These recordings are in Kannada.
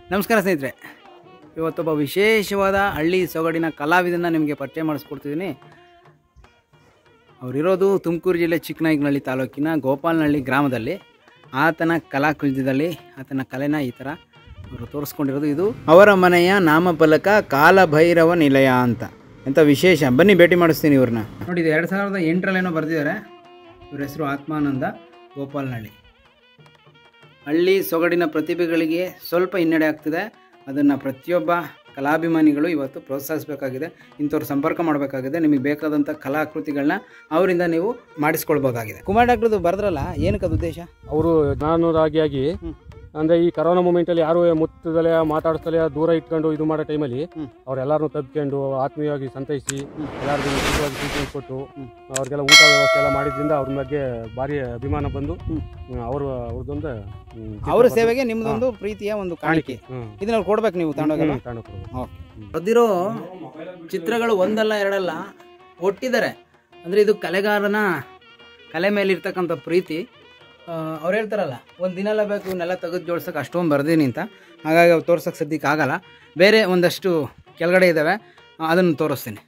ನಮಸ್ಕಾರ ಸ್ನೇಹಿತರೆ ಇವತ್ತೊಬ್ಬ ವಿಶೇಷವಾದ ಹಳ್ಳಿ ಸೊಗಡಿನ ಕಲಾವಿದನ ನಿಮಗೆ ಪರಿಚಯ ಮಾಡಿಸ್ಕೊಡ್ತಿದ್ದೀನಿ ಅವರಿರೋದು ತುಮಕೂರು ಜಿಲ್ಲೆ ಚಿಕ್ಕನಾಯಕನಹಳ್ಳಿ ತಾಲೂಕಿನ ಗೋಪಾಲನಹಳ್ಳಿ ಗ್ರಾಮದಲ್ಲಿ ಆತನ ಕಲಾಕೃತಿದಲ್ಲಿ ಆತನ ಕಲೆನ ಈ ಥರ ಅವರು ತೋರಿಸ್ಕೊಂಡಿರೋದು ಇದು ಅವರ ಮನೆಯ ನಾಮಫಲಕ ಕಾಲಭೈರವ ನಿಲಯ ಅಂತ ಎಂಥ ವಿಶೇಷ ಬನ್ನಿ ಭೇಟಿ ಮಾಡಿಸ್ತೀನಿ ಇವ್ರನ್ನ ನೋಡಿ ಇದು ಎರಡು ಸಾವಿರದ ಎಂಟರಲ್ಲೇನೋ ಬರೆದಿದ್ದಾರೆ ಇವ್ರ ಹೆಸರು ಆತ್ಮಾನಂದ ಗೋಪಾಲನಹಳ್ಳಿ ಹಳ್ಳಿ ಸೊಗಡಿನ ಪ್ರತಿಭೆಗಳಿಗೆ ಸ್ವಲ್ಪ ಹಿನ್ನಡೆ ಆಗ್ತಿದೆ ಅದನ್ನು ಪ್ರತಿಯೊಬ್ಬ ಕಲಾಭಿಮಾನಿಗಳು ಇವತ್ತು ಪ್ರೋತ್ಸಾಹಿಸಬೇಕಾಗಿದೆ ಇಂಥವ್ರು ಸಂಪರ್ಕ ಮಾಡಬೇಕಾಗಿದೆ ನಿಮಗೆ ಬೇಕಾದಂಥ ಕಲಾಕೃತಿಗಳನ್ನ ಅವರಿಂದ ನೀವು ಮಾಡಿಸ್ಕೊಳ್ಬೋದಾಗಿದೆ ಕುಮಾರ್ ಡಾಕ್ಟ್ರದ್ದು ಬರೆದ್ರಲ್ಲ ಏನಕ್ಕೆ ಅದು ಉದ್ದೇಶ ಅವರು ಜ್ಞಾನರಾಗಿಯಾಗಿ ಹ್ಮ್. ಅಂದ್ರೆ ಈ ಕರೋನಾ ಮೂಮೆಂಟ್ ಅಲ್ಲಿ ಯಾರು ಮುತ್ತದಲೆ ಮಾತಾಡಿಸ್ತಲೆ ದೂರ ಇಟ್ಕೊಂಡು ಇದು ಮಾಡೋ ಟೈಮಲ್ಲಿ ಹ್ಮ್. ಅವ್ರೆಲ್ಲಾರನ್ನು ತಬ್ಕೊಂಡು ಆತ್ಮೀಯವಾಗಿ ಸಂತೈಸಿ ಎಲ್ಲರಿಗೂ ಉಚಿತವಾಗಿ ಟ್ರೀಟ್ಮೆಂಟ್ ಕೊಟ್ಟು ಹ್ಮ್. ಅವ್ರಿಗೆಲ್ಲ ಊಟ ವ್ಯವಸ್ಥೆ ಎಲ್ಲ ಮಾಡಿದ್ರಿಂದ ಅವ್ರ ಬಗ್ಗೆ ಭಾರಿ ಅಭಿಮಾನ ಬಂದು ಹ್ಮ್. ಅವರು ಅವ್ರದ್ದೊಂದು ಹ್ಮ್, ಚಿತ್ರ ಅವರ ಬರ್ದು- ಸೇವೆಗೆ ನಿಮ್ಮದೊಂದು ಪ್ರೀತಿಯ ಒಂದು ಕಾಣಿಕೆ ಹ್ಮ್. ಇದನ್ನ ಕೊಡ್ಬೇಕು ನೀವು ತಗೊಂಡೋಗಲ್ಲ ಹ್ಮ್, ತಗೊಂಡ್ ಹೋಗ್ಬೋದು. ಬರೆದಿರೋ ಚಿತ್ರಗಳು ಒಂದಲ್ಲ ಎರಡಲ್ಲ ಒಟ್ಟಿದ್ದಾರೆ ಅಂದರೆ ಇದು ಕಲೆಗಾರನ ಕಲೆ ಮೇಲೆ ಇರ್ತಕ್ಕಂಥ ಪ್ರೀತಿ ಅವ್ರು ಹೇಳ್ತಾರಲ್ಲ ಒಂದು ದಿನ ಎಲ್ಲ ಬೇಕು ಇವನ್ನೆಲ್ಲ ತೆಗೆದು ಜೋಡ್ಸೋಕೆ ಅಷ್ಟೊಂದು ಬರ್ದೀನಿ ಅಂತ ಹಾಗಾಗಿ ಅವು ತೋರ್ಸೋಕೆ ಸದ್ಯಕ್ಕೆ ಆಗಲ್ಲ ಬೇರೆ ಒಂದಷ್ಟು ಕೆಳಗಡೆ ಇದ್ದಾವೆ ಅದನ್ನು ತೋರಿಸ್ತೀನಿ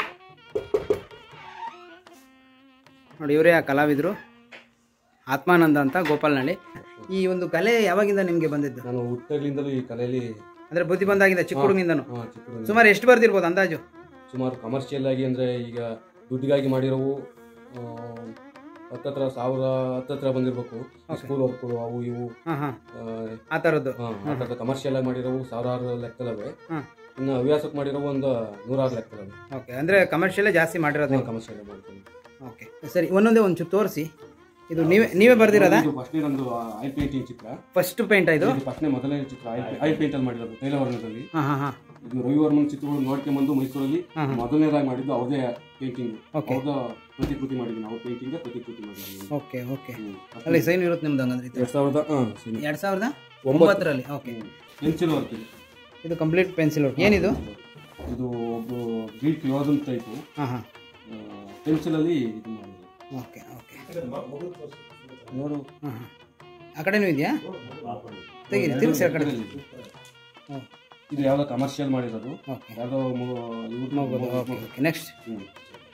ನೋಡಿ ಇವರೇ ಆ ಕಲಾವಿದರು ಆತ್ಮಾನಂದ ಅಂತ ಗೋಪಾಲನಹಳ್ಳಿ ಈ ಒಂದು ಕಲೆ ಯಾವಾಗಿಂದ ನಿಮಗೆ ಬಂದಿದ್ದು ನಾನು ಹುಟ್ಟಲಿಂದಲೂ ಈ ಕಲೆಯಲ್ಲಿ ಅಂದರೆ ಬುದ್ಧಿ ಬಂದಾಗಿದೆ ಚಿಕ್ಕ ಹುಡುಗಿಂದನು ಹಾ, ಚಿಕ್ಕದ್ರಿಂದ ಸುಮಾರು ಎಷ್ಟು ಬರ್ದಿರ್ಬೋದು ಅಂದಾಜು ಸುಮಾರು ಕಮರ್ಷಿಯಲ್ ಆಗಿ ಅಂದ್ರೆ ಈಗ ದುಡ್ಡಿಗಾಗಿ ಮಾಡಿರೋವು ಆ, ಹತ್ತತ್ರ ಸಾವಿರ ಹತ್ತತ್ರ ಬಂದಿರ್ಬೇಕು ಸ್ಕೂಲ್ ವರ್ಕ್ಗಳು ಅವು ಇವು ಹಾಂ ಹಾಂ ಆ, ಆ ಥರದ್ದು ಹಾ, ಆ ಥರದ ಕಮರ್ಷಿಯಲ್ ಆಗಿ ಮಾಡಿರೋವು ಸಾವಿರಾರು ಲೆಕ್ಕದವೆ ಹಾಂ ಇನ್ನು ಹವ್ಯಾಸಕ್ಕೆ ಮಾಡಿರೋವು ಒಂದು ನೂರಾರು ಲೆಕ್ಕದವೆ ಓಕೆ ಅಂದರೆ ಕಮರ್ಷಿಯಲ್ಲೇ ಜಾಸ್ತಿ ಮಾಡಿರೋದು ನೀವು ಕಮರ್ಷಿಯಲ್ ಆಗಿ ಮಾಡ್ತೀನಿ ಓಕೆ ಸರಿ ಒಂದೊಂದೇ ಒಂಚೂರು ತೋರಿಸಿ ಇದು ನೀವೇ ನೀವೇ ಬರ್ದಿರೋದಾ ಇದು ಫಸ್ಟ್ನೇ ನಂದು ಆಯಿಲ್ ಪೇಂಟಿಂಗ್ ಚಿತ್ರ ಫಸ್ಟ್ ಪೇಂಟ್ ಇದು ಇದು ಫಸ್ಟ್ನೇ ಮೊದಲನೇ ಚಿತ್ರ ಆಯಿಲ್ ಪೇಂಟ್ ಅಲ್ಲಿ ಮಾಡಿರೋದು ತೈಲವರ್ಣದಲ್ಲಿ ಹಾಂ ಹಾಂ ಹಾಂ ಇದು ರವಿವರ್ಮನ್ ಚಿತ್ರಗಳು ನೋಡ್ಕೊಂಡ್ಬಂದು ಮೈಸೂರಲ್ಲಿ ಹಾ, ಹಾ. ಮೊದಲನೇದಾಗಿ ಮಾಡಿದ್ದು ಅವ್ರದೇ ಪೇಂಟಿಂಗ್ Okay. ಅವ್ರದ ಪ್ರತಿಕೃತಿ ಮಾಡಿದ್ದೀನಿ ಅವ್ರ ಪೇಂಟಿಂಗ್ ಪ್ರತಿಕೃತಿ ಮಾಡಿದ್ದೀನಿ ಓಕೆ ಓಕೆ ಹ್ಮ್. ಅಲ್ಲಿ ಸೈನ್ ಇರುತ್ತೆ ನಿಮ್ದು ಹಂಗಂದ್ರೆ ಇದು ಎರಡ್ ಸಾವಿರದ ಹಾ, ಸರಿ. ಎರಡು ಸಾವಿರದ ಒಂಬತ್ತು ಒಂಬತ್ತರಲ್ಲಿ ಓಕೆ ಹ್ಮ್. ಪೆನ್ಸಿಲ್ ವರ್ಕ್ ಇದು ಇದು ಕಂಪ್ಲೀಟ್ ಪೆನ್ಸಿಲ್ ವರ್ಕ್ ಏನಿದು ಇದು ಒಬ್ಬ ಗ್ರೀಕ್ ಯೋಧನ್ ಟೈಪು ಹಾಂ ಹಾಂ ಪೆನ್ಸಿಲಲ್ಲಿ ಇದು ಮಾಡಿದ್ರು ಓಕೆ ಓಕೆ ನೋಡು ಹಾಂ ಹಾಂ ಆ ಕಡೆನೂ ಇದೆಯಾ ತೆಗೀರಿ ತಿರುಗಿಸಿ ಆ ಕಡೆ ಇದರಲ್ಲಿ ಇದು. ಹ್ಞೂ ಇದು ಯಾವುದೋ ಕಮರ್ಷಿಯಲ್ ಮಾಡಿರೋದು ಓಕೆ ಯಾವುದೋ ಹೋಗ್ಬೋದು ಓಕೆ ಓಕೆ ನೆಕ್ಸ್ಟ್ ಹ್ಮ್.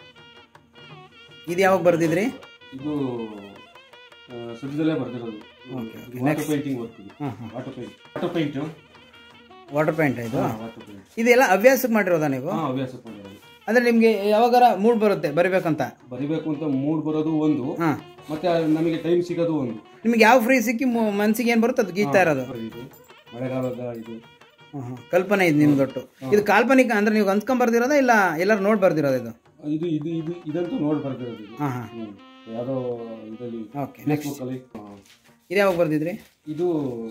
ಇದು ಯಾವಾಗ ಬರ್ದಿದ್ರಿ ಇದು ಆ, ಸದ್ಯದಲ್ಲೇ ಬರ್ದಿರೋದು okay okay water painting work ಇದು ಹಾಂ ಹಾಂ water paint water paint water paint ಇದು ವಾಟರ್ ಪೇಂಟ್ ಇದೆಲ್ಲ ಹವ್ಯಾಸಕ್ಕೆ ಮಾಡಿರೋದಾ ನೀವು ಹಾ ಹವ್ಯಾಸ ಮಾಡಿರೋದು ಅಂದರೆ ನಿಮಗೆ ಯಾವಾಗಾರ ಮೂಡ್ ಬರುತ್ತೆ ಬರಿಬೇಕಂತ ಬರಿಬೇಕು ಅಂತ ಮೂಡ್ ಬರೋದು ಒಂದು ಹಾಂ ಮತ್ತೆ ನಮಗೆ ಟೈಮ್ ಸಿಗೋದು ಒಂದು ನಿಮ್ಗೆ ಯಾವ ಫ್ರೀ ಸಿಕ್ಕಿ ಮು- ಮನ್ಸಿಗೆ ಏನು ಬರುತ್ತೆ ಅದು ಗೀತಾ ಇರೋದು ಇದು ಮಳೆಗಾಲದ ಇದು ಹ್ಮ್, ಹ್ಮ್. ಕಲ್ಪನೆ ಇದು ನಿಮ್ದೊಟ್ಟು ಇದು ಕಾಲ್ಪನಿಕ ಅಂದ್ರೆ ನೀವು ಅಂದ್ಕೊಂಡ್ ಬರ್ದಿರೋದಾ ಇಲ್ಲ ಎಲ್ಲರೂ ನೋಡಿ ಬರ್ದಿರೋದು ಇದು ಇದು ಇದು ಇದು ಇದಂತೂ ನೋಡಿ ಬರ್ದಿರೋದು ಇದು ಹಾಂ ಹಾಂ ಹ್ಮ್. ಯಾವುದೋ ಇದರಲ್ಲಿ ಓಕೆ ನೆಕ್ಸ್ಟ್ ಫೇಸ್ಬುಕ್ ಅಲ್ಲಿ ಹಾ. ಇದು ಯಾವಾಗ ಬರ್ದಿದ್ರಿ ಇದು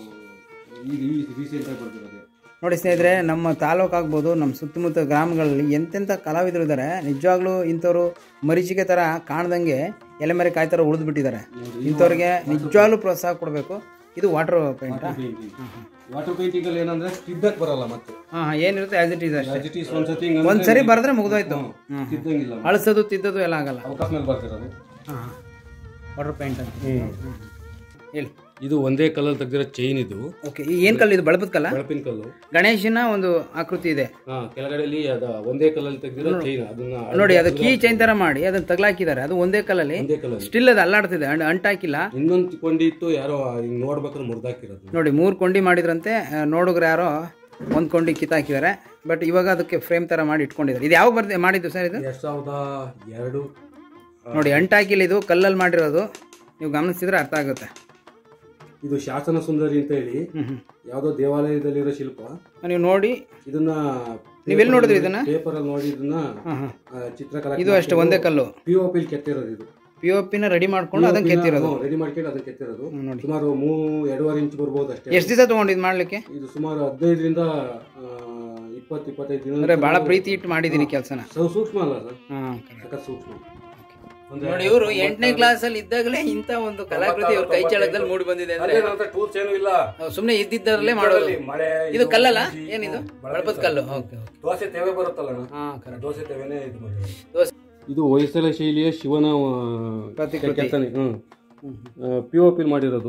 ಈಗ ಈ ರೀಸೆಂಟ್ ಆಗಿ ಬರ್ದಿರೋದು ನೋಡಿ ಸ್ನೇಹಿತರೆ ನಮ್ಮ ತಾಲೂಕು ಆಗ್ಬೋದು ನಮ್ಮ ಸುತ್ತಮುತ್ತ ಗ್ರಾಮಗಳಲ್ಲಿ ಎಂತೆಂಥ ಕಲಾವಿದರು ಇದ್ದಾರೆ ನಿಜವಾಗ್ಲೂ ಇಂಥವ್ರು ಮರೀಚಿಗೆ ಥರ ಕಾಣ್ದಂಗೆ ಎಲೆಮರೆ ಕಾಯಿ ಥರ ಉಳಿದು ಬಿಟ್ಟಿದ್ದಾರೆ ಇಂಥವ್ರಿಗೆ ನಿಜವಾಗ್ಲೂ ಪ್ರೋತ್ಸಾಹ ಕೊಡಬೇಕು ಇದು ವಾಟರ್ ಪೇಂಟಾ ಪೇಂಟಿಂಗ್ ವಾಟರ್ ಪೇಂಟಿಂಗ್ ಅಲ್ಲಿ ಏನಂದ್ರೆ ತಿದ್ದಕ್ ಬರಲ್ಲ ಮತ್ತೆ ಹಾಂ ಹಾಂ ಏನಿರುತ್ತೆ ಆಸ್ ಇಟ್ ಈಸ್ ಅಷ್ಟೇ As it is ಒಂದ್ಸತಿ ಒಂದ್ಸರಿ ಬರೆದ್ರೆ ಮುಗ್ದೋಯ್ತು ಹ್ಮ್. ತಿದ್ದಂಗಿಲ್ಲ ಅಳಿಸೋದು ತಿದ್ದೋದು ಎಲ್ಲ ಆಗಲ್ಲ ಅವಕಾಶ ಮೇಲೆ ಬರ್ತಿರೋದು ಹಾಂ ಹಾಂ ವಾಟರ್ ಪೇಂಟ್ ಅಂತ ಹೇಳಿ ಇದು ಒಂದೇ ಕಲ್ಲಲ್ಲಿ ತೆಗ್ದಿರೋ ಚೈನ್ ಇದು ಓಕೆ ಏನು ಕಲ್ಲು ಇದು ಬಳಪದ ಕಲ್ಲ ಬೆಳಪಿನ ಕಲ್ಲು ಗಣೇಶನ ಒಂದು ಆಕೃತಿ ಇದೆ ಹಾ ಕೆಳಗಡೆಯಲ್ಲಿ ಅದ ಒಂದೇ ಕಲ್ಲಲ್ಲಿ ತೆಗ್ದಿರೋ ಚೈನ್ ಅದನ್ನ ನೋಡಿ ಅದು ಕೀ ಚೈನ್ ತರ ಮಾಡಿ ಅದನ್ನ ತಗ್ಲಾಕಿದ್ದಾರೆ ಅದು ಒಂದೇ ಕಲ್ಲಲ್ಲಿ ಒಂದೇ ಕಲ್ಲಲ್ಲಿ ಸ್ಟಿಲ್ ಅದು ಅಲ್ಲಾಡ್ತಿದೆ ಅಂಡ್ ಅಂಟಾಕಿಲ್ಲ ಇನ್ನೊಂದು ಕೊಂಡಿತ್ತು ಯಾರೋ ಹಿಂಗ್ ನೋಡ್ಬೇಕಾದ್ರೆ ಮುರ್ದಾಕಿರೋದು ನೋಡಿ ಮೂರು ಕೊಂಡಿ ಮಾಡಿದ್ರಂತೆ ಆ, ನೋಡುಗ್ರು ಯಾರೋ ಒಂದು ಕೊಂಡಿ ಕಿತ್ತಾಕಿದ್ದಾರೆ ಬಟ್ ಇವಾಗ ಅದಕ್ಕೆ ಫ್ರೇಮ್ ತರ ಮಾಡಿ ಇಟ್ಕೊಂಡಿದ್ದಾರೆ ಇದು ಯಾವಾಗ ಬರ್ದೆ ಮಾಡಿದ್ದು ಸರ್ ಇದು ಎರಡ್ ಸಾವಿರದ ಎರಡು ನೋಡಿ ಅಂಟಾಕಿಲ್ಲ ಇದು ಕಲ್ಲಲ್ಲಿ ಮಾಡಿರೋದು ನೀವು ಗಮನಿಸಿದ್ರೆ ಅರ್ಥ ಆಗುತ್ತೆ ಇದು ಶಾಸನ ಸುಂದರಿ ಅಂತ ಹೇಳಿ ಹ್ಮ್ ಹ್ಮ್ ಯಾವ್ದೋ ದೇವಾಲಯದಲ್ಲಿರೋ ಶಿಲ್ಪ ನೀವು ನೋಡಿ ಇದನ್ನ ನೀವೆಲ್ಲಿ ನೋಡಿದ್ರಿ ಇದನ್ನ ಪೇಪರ್ ಅಲ್ಲಿ ನೋಡಿ ಇದನ್ನ ಹಾಂ ಹಾಂ ಆ, ಚಿತ್ರಕಲಾ ಇದು ಅಷ್ಟೇ ಒಂದೇ ಕಲ್ಲು ಪಿ ಒ ಪಿಲ್ ಕೆತ್ತಿರೋದು ಇದು ಪಿ ಒ ಪಿನ ರೆಡಿ ಮಾಡ್ಕೊಂಡು ಅದನ್ನ ಕೆತ್ತಿರೋದು ರೆಡಿ ಮಾಡ್ಕೊಂಡು ಅದನ್ನ ಕೆತ್ತಿರೋದು ಹ್ಮ್, ನೋಡಿ ಸುಮಾರು ಮೂ ಎರಡೂವರೆ ಇಂಚ್ ಬರ್ಬೋದು ಅಷ್ಟೇ ಎಷ್ಟು ದಿವಸ ತೊಗೊಂಡಿದ್ದು ಮಾಡ್ಲಿಕ್ಕೆ ಇದು ಸುಮಾರು ಹದಿನೈದರಿಂದ ಇಪ್ಪತ್ತು ಇಪ್ಪತ್ತೈದು ದಿನ ಅಂದ್ರೆ ಭಾಳ ಪ್ರೀತಿ ಇಟ್ಟು ಮಾಡಿದ್ದೀನಿ ಕೆಲಸನ ಸು- ಸೂಕ್ಷ್ಮ ಅಲ್ಲ ಸರ್ ಹಾಂ ಸಖತ್ ಸೂಕ್ಷ್ಮ ನೋಡಿ ಇವರು ಎಂಟನೇ ಕ್ಲಾಸ್ ಅಲ್ಲಿ ಇದ್ದಾಗಲೇ ಇಂತ ಒಂದು ಕಲಾಕೃತಿ ಅವ್ರ ಕೈ ಚಳಕದಲ್ಲಿ ಮೂಡಿ ಬಂದಿದೆ ಅಂದ್ರೆ ಟೂಲ್ಸ್ ಏನು ಇಲ್ಲ ಸುಮ್ಮನೆ ಇದ್ದಿದ್ದರಲ್ಲೇ ಮಾಡೋದು ಮಳೆ ಇದು ಕಲ್ಲಲ್ಲ ಏನಿದು ಬಳಪದ ಕಲ್ಲು ಓಕೆ ಓಕೆ ದೋಸೆ ತೆವೆ ಬರುತ್ತಲ್ಲ ಅಣ್ಣ ಹಾ ಕರೆಕ್ಟ್ ದೋಸೆ ತೆವೆನೇ ಇದು ಮಾಡಿರೋದು. ದೋಸೆ ಇದು ಹೊಯ್ಸಳ ಶೈಲಿಯ ಶಿವನ ಆ, ಪ್ರತಿಕೃತಿ. ಕೆತ್ತನೆ ಹ್ಮ್ ಹ್ಮ್. ಪಿ ಒ ಪಿಲ್ ಮಾಡಿರೋದು